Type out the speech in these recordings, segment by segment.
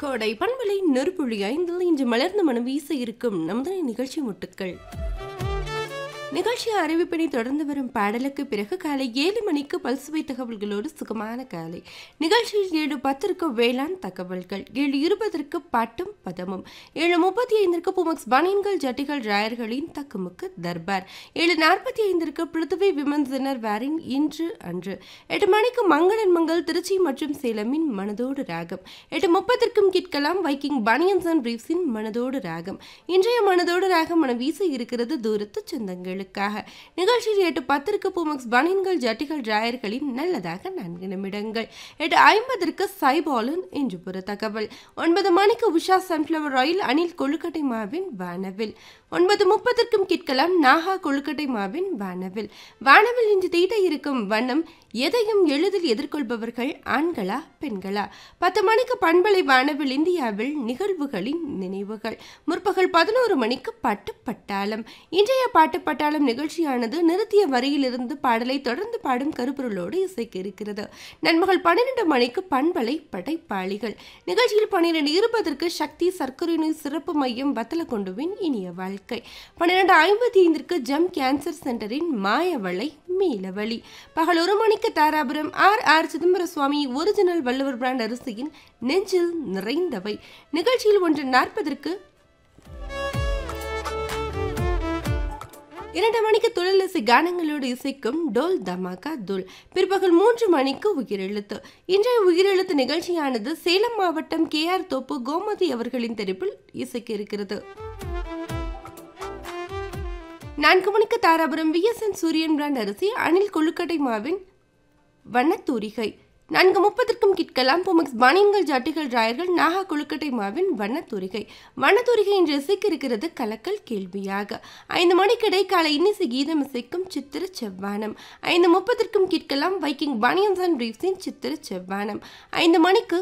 கோடை பண்பலை நெருப்புள்ளி ஐந்தில் இன்று மலர்ந்த மனம் வீச இருக்கும் நமது நிகழ்ச்சி முட்டுக்கள் நிகழ்ச்சி அறிவிப்பினை தொடர்ந்து வரும் பாடலுக்கு பிறகு காலை ஏழு மணிக்கு பல்சுவை தகவல்களோடு சுகமான காலை நிகழ்ச்சியில் ஏழு பத்திற்கு வேளாண் தகவல்கள் ஏழு இருபதற்கு பாட்டும் பதமும் ஏழு முப்பத்தி ஐந்திற்கு புமக்ஸ் பனியன்கள் ஜட்டிகள் ராயர்களின் தக்குமுக்கு தர்பார் ஏழு நாற்பத்தி ஐந்திற்கு பிருத்திவி விமன் சின்னர் வேரின் இன்று அன்று எட்டு மணிக்கு மங்களன் மங்கள் திருச்சி மற்றும் சேலமின் மனதோடு ராகம் எட்டு முப்பத்திற்கும் கேட்கலாம் வைக்கிங் பனியன்ஸ் அண்ட் பிரீஃப்ஸின் மனதோடு ராகம் இன்றைய மனதோடு ராகம் மனம் வீச இருக்கிறது தூரத்து சொந்தங்களுக்காக நிகழ்ச்சியில் எட்டு பத்திற்கு பூமக்ஸ் பனியன்கள் ஜட்டிகள் ராயர்களின் நல்லதாக நான்கு நிமிடங்கள் எட்டு ஐம்பதற்கு சைபாலன் என்று ஒரு தகவல் ஒன்பது மணிக்கு உஷா சன்ஃப்ளவர் ஆயில் அணில் கொழுக்கட்டை மாவின் வானவில் ஒன்பது முப்பதற்கும் கேட்கலாம் நாகா கொழுக்கட்டை மாவின் வானவில் வானவில் இன்று தீட்ட இருக்கும் வண்ணம் எதையும் எளிதில் எதிர்கொள்பவர்கள் ஆண்களா பெண்களா பத்து மணிக்கு பண்பலை வானவில் இந்தியாவில் நிகழ்வுகளின் நினைவுகள் முற்பகல் பதினோரு மணிக்கு பாட்டு பட்டாளம் இன்றைய பாட்டு பட்டாளம் நிகழ்ச்சியானது நிறுத்திய வரியிலிருந்து பாடலை தொடர்ந்து பாடும் கருப்பொருளோடு இசைக்க இருக்கிறது நண்பகல் பன்னிரண்டு மணிக்கு பண்பலை படைப்பாளிகள் நிகழ்ச்சியில் பன்னிரண்டு இருபதற்கு சக்தி சர்க்கரை நோய் சிறப்பு மையம் வத்தலக்கொண்டுவின் இனிய வாழ்க்கை பன்னிரண்டு ஐம்பத்தி ஐந்திற்கு ஜம் கேன்சர் சென்டரின் மாயவளை மீளவழி பகல் ஒரு மணிக்கு Dharapuram R R Chidambara Swamy original Valluvar brand அரிசியின் நெஞ்சில் நிறைந்தவை நிகழ்ச்சியில் ஒன்று நாற்பதற்கு இரண்டு மணிக்கு தொழிலசி கானங்களோடு இசைக்கும் டோல் தமாகா துல் பிற்பகல் மூன்று மணிக்கு உயிரெழுத்து இன்றைய உயிரெழுத்து நிகழ்ச்சியானது சேலம் மாவட்டம் கே ஆர் தோப்பு கோமதி அவர்களின் தெரிப்பில் இசைக்க இருக்கிறது நான்கு மணிக்கு தாராபுரம் விஎஸ்என் சூரியன் பிராண்ட் அரிசி அணில் கொழுக்கட்டை மாவின் வண்ணத்தூரிகை நான்கு முப்பதற்கும் கிட்கலாம் புமக்ஸ் பனியன்கள் ஜாட்டிகள் ராயர்கள் நாகா கொழுக்கட்டை மாவின் வண்ணத்தூரிகை வண்ணத்தூரிகை இன்று இசைக்க இருக்கிறது கலக்கல் கேள்வியாக ஐந்து மணிக்கிடை காலை இன்னிசை கீதம் இசைக்கும் சித்திர செவ்வானம் ஐந்து முப்பதற்கும் கிட்கலாம் வைக்கிங் பனியன்ஸ் அண்ட் பிரீஃப்ஸின் சித்திர செவ்வானம் ஐந்து மணிக்கு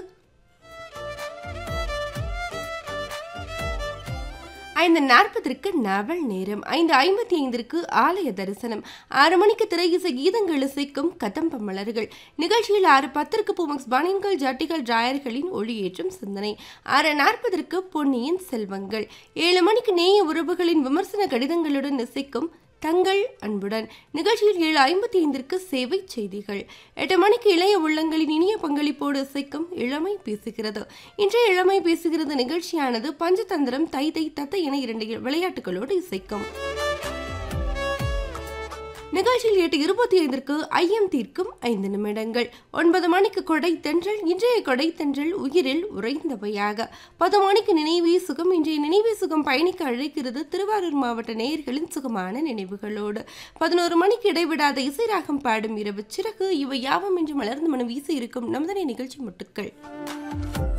ஐந்து நாற்பதற்கு நாவல் நேரம் ஐந்து ஐம்பத்தி ஐந்திற்கு ஆலய தரிசனம் ஆறு மணிக்கு திரை இசை கீதங்கள் இசைக்கும் கதம்ப மலர்கள் நிகழ்ச்சியில் ஆறு பத்திற்கு பூமக்ஸ் பனியன்கள் ஜட்டிகள் ராயர்களின் ஒளியேற்றும் சிந்தனை ஆறு நாற்பதற்கு பொன்னியின் செல்வங்கள் ஏழு மணிக்கு நேய உறவுகளின் விமர்சன கடிதங்களுடன் இசைக்கும் தங்கள் அன்புடன் நிகழ்ச்சியில் ஏழு ஐம்பத்தி ஐந்திற்கு சேவை செய்திகள் எட்டு மணிக்கு இளைய உள்ளங்களின் இனிய பங்களிப்போடு இசைக்கும் இளமை பேசுகிறது இன்றைய இளமை பேசுகிறது நிகழ்ச்சியானது பஞ்சதந்திரம் தை தை தத்த என இரண்டு விளையாட்டுகளோடு இசைக்கும் நிகழ்ச்சியில் எட்டு இருபத்தி ஐந்திற்கு ஐயம் தீர்க்கும் ஐந்து நிமிடங்கள் ஒன்பது மணிக்கு கொடை தென்றல் இன்றைய கொடை தென்றல் உயிரில் உறைந்தவையாக பத்து மணிக்கு நினைவே சுகம் இன்றைய நினைவே சுகம் பயணிக்க அழைக்கிறது திருவாரூர் மாவட்ட நேயர்களின் சுகமான நினைவுகளோடு பதினோரு மணிக்கு இடைவிடாத இசைராகம் பாடும் இரவு சிறகு இவை யாவும் இன்று மலர்ந்து மனம் வீசி இருக்கும் நமதனை நிகழ்ச்சி முட்டுக்கள்